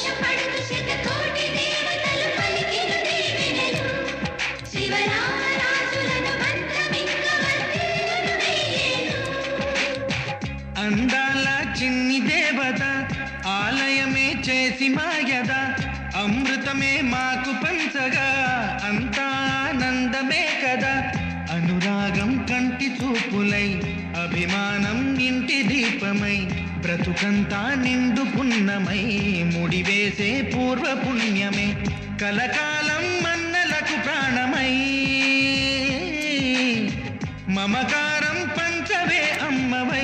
సంతోషపడుతూ శతకోటి దేవతలు పలికిన దీవెనలు శివరామరాజులను మంత్రమింక వర్ధిల్లును వెయ్యేళ్ళు. అందాల చిన్ని దేవత ఆలయమే చేసి మాయద అమృతమే మాకు పంచగా అంతా ఆనందమే కదా అనురాగం కంటి చూపులై అభిమానం ఇంటి దీపమై బ్రతుకంతా నిండు పున్నమై ముడివేసే పూర్వ పుణ్యమే కలకాలం మన్నలకు ప్రాణమై మమకారం పంచవే అమ్మవై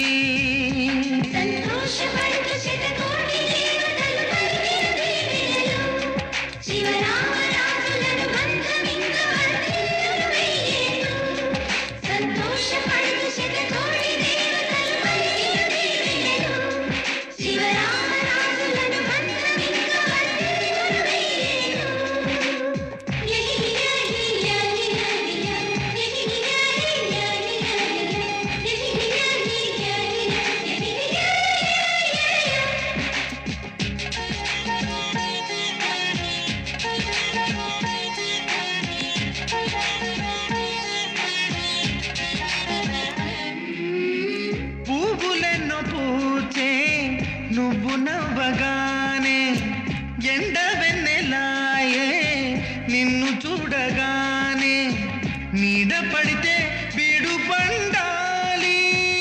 సంతోషపడుతూ శతకోటి దేవతలు పలికిన దీవెనలు శివరామరాజులను మంత్రమింక వర్ధిల్లును వెయ్యేళ్ళు. సంతోషపడుతూ శతకోటి దేవతలు పలికిన దీవెనలు శివరామరాజులను మంత్రమింక వర్ధిల్లును వెయ్యేళ్ళు. పువ్వులెన్నో పూచే నువ్వు నవ్వగానే ఎండ వెన్నెలాయే నిన్ను చూడగానే నీడ పడితే బీడు పండాలి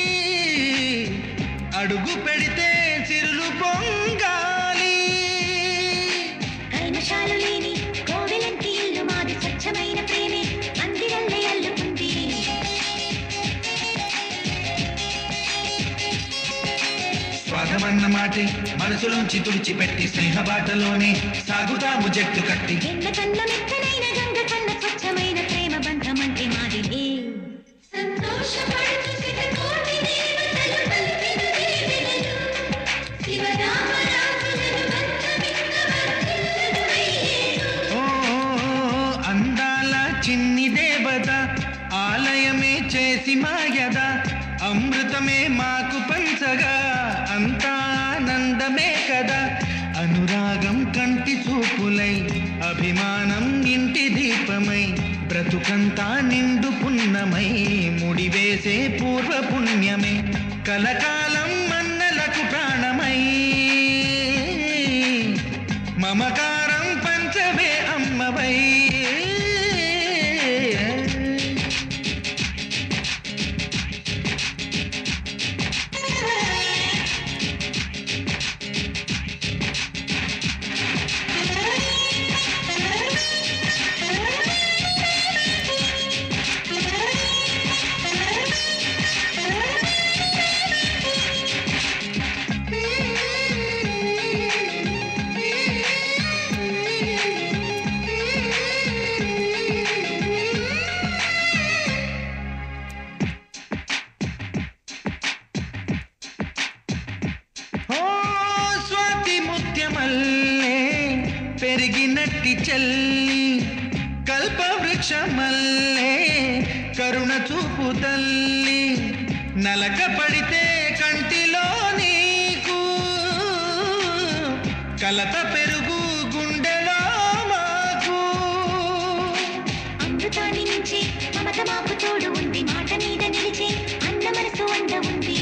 అడుగు పెడితే చిరులు పొంగాలి కైనశాలు లేని కోవెలంటి ఇల్లు మాది స్వచ్ఛమైన ప్రేమే అందిరల్లే అల్లుకుంది స్వాగమన్న మాటే మనసులోంచి తుడిచిపెట్టి స్నేహబాటలోనే సాగుతాము జట్టు కట్టి ఎండ కన్న మెత్తనైన గంగ కన్న స్వచ్ఛమైన ప్రేమ బంధమంటే మాది సంతోషపడుతూ శతకోటి దేవతలు పలికిన దీవెనలు శివరామరాజులను బంధమింక వర్ధిల్లును వెయ్యేళ్ళు. ఓ అందాల చిన్ని దేవత ఆలయమే చేసి మాయద అమృతమే మాకు పంచగా అంతా ఆనందమే కదా అనురాగం కంటి చూపులై అభిమానం ఇంటి దీపమై బ్రతుకంతా నిండు పున్నమై ముడివేసే పూర్వ పుణ్యమే కలకాలం మన్నలకు ప్రాణమై మమకారం పంచవే అమ్మవై ఓ స్వాతి ముత్యమల్లే పెరిగినట్టి చెల్లి కల్పవృక్షమల్లే కరుణ చూపు తల్లి నలక పడితే కంటిలో నీకు కలత పెరుగు గుండెలో మాకు అమృతాన్ని మించి మమత మాకు తోడు ఉంది మాట మీద నిలిచి అన్న మనసు అండ ఉంది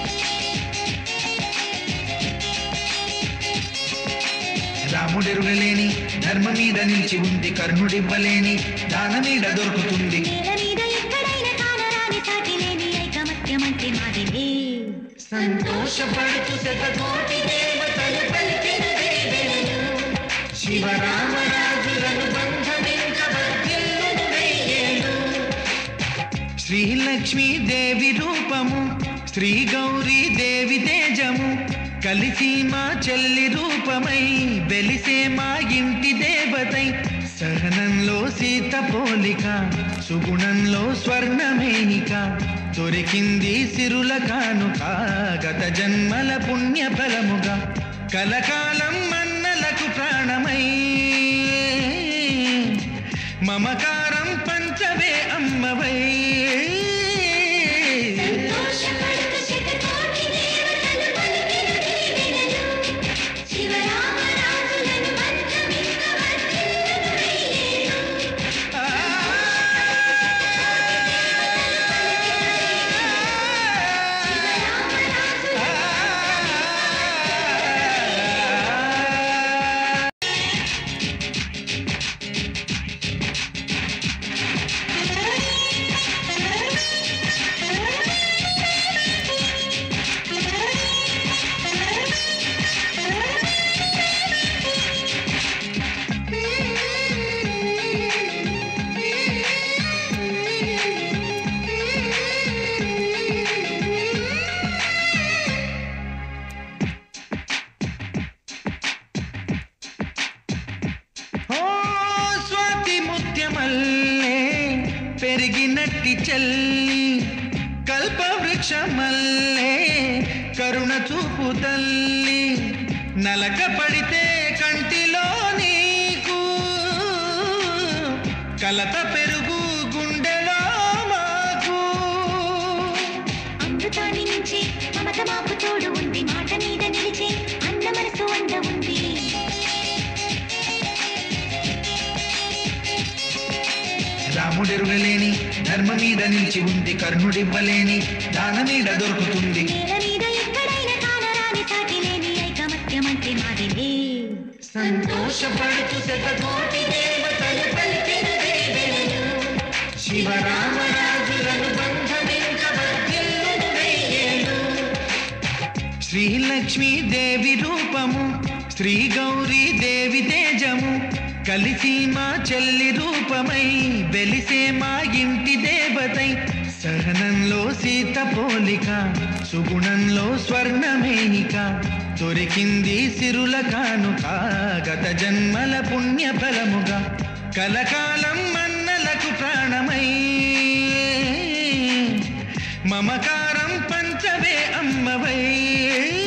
రాముడెరుగలేని ధర్మ మీద నిలిచి ఉంది కర్ణుడివ్వలేని దాన మీద దొరుకుతుంది నేల మీద ఎక్కడైనా కానరాని సాటి లేని ఐకమత్యమంటే మాదిలే సంతోషపడుతూ శతకోటి దేవతలు పలికిన దీవెనలు శివరామరాజులను బంధమింక వర్ధిల్లును వెయ్యేళ్ళు. శ్రీలక్ష్మీ దేవి రూపము శ్రీ గౌరీ దేవి తేజము కలిసి మా చెల్లి రూపమై వెలిసే మా ఇంటి దేవతై సహనంలో సీత పోలిక సుగుణంలో స్వర్ణమేనిక దొరికింది సిరుల కానుక గత జన్మల పుణ్య ఫలముగా కలకాలం మన్నలకు ప్రాణమై మమకారం పంచవే అమ్మవై సంతోషపడుతూ శతకోటి దేవతలు పలికిన దీవెనలు శివరామ పెరిగినట్టి చెల్లి కల్పవృక్షమల్లే కరుణ చూపు తల్లి నలక పడితే కంటిలో నీకు కలత పెరుగు గుండెలో మాకు అమృతాన్ని మించి మమత మాకు తోడు ఉంది మాట మీద నిలిచే అన్న మనసు అండ ఉంది రాముడెరుగలేని ధర్మ మీద నిలిచి ఉంది కర్ణుడివ్వలేని దానమీడ దొరుకుతుంది నేల మీద ఎక్కడైనా కానరాని సాటి లేని ఐకమత్యం అంటే మాదిలే సంతోషపడుతూ శతకోటి దేవతలు పలికిన వేదనలు శివరామరాజులను బంధమించబద్యల్లును వెయ్యేళ్ళు శ్రీలక్ష్మీ దేవి రూపము శ్రీ గౌరీ దేవి తేజము కలిసి మా చెల్లి రూపమై వెలిసే మా ఇంటి దేవతై సహనంలో సీత పోలిక సుగుణంలో స్వర్ణమేనిక దొరికింది సిరుల కానుక గత జన్మల పుణ్య ఫలముగా కలకాలం మన్నలకు ప్రాణమై మమకారం పంచవే అమ్మవై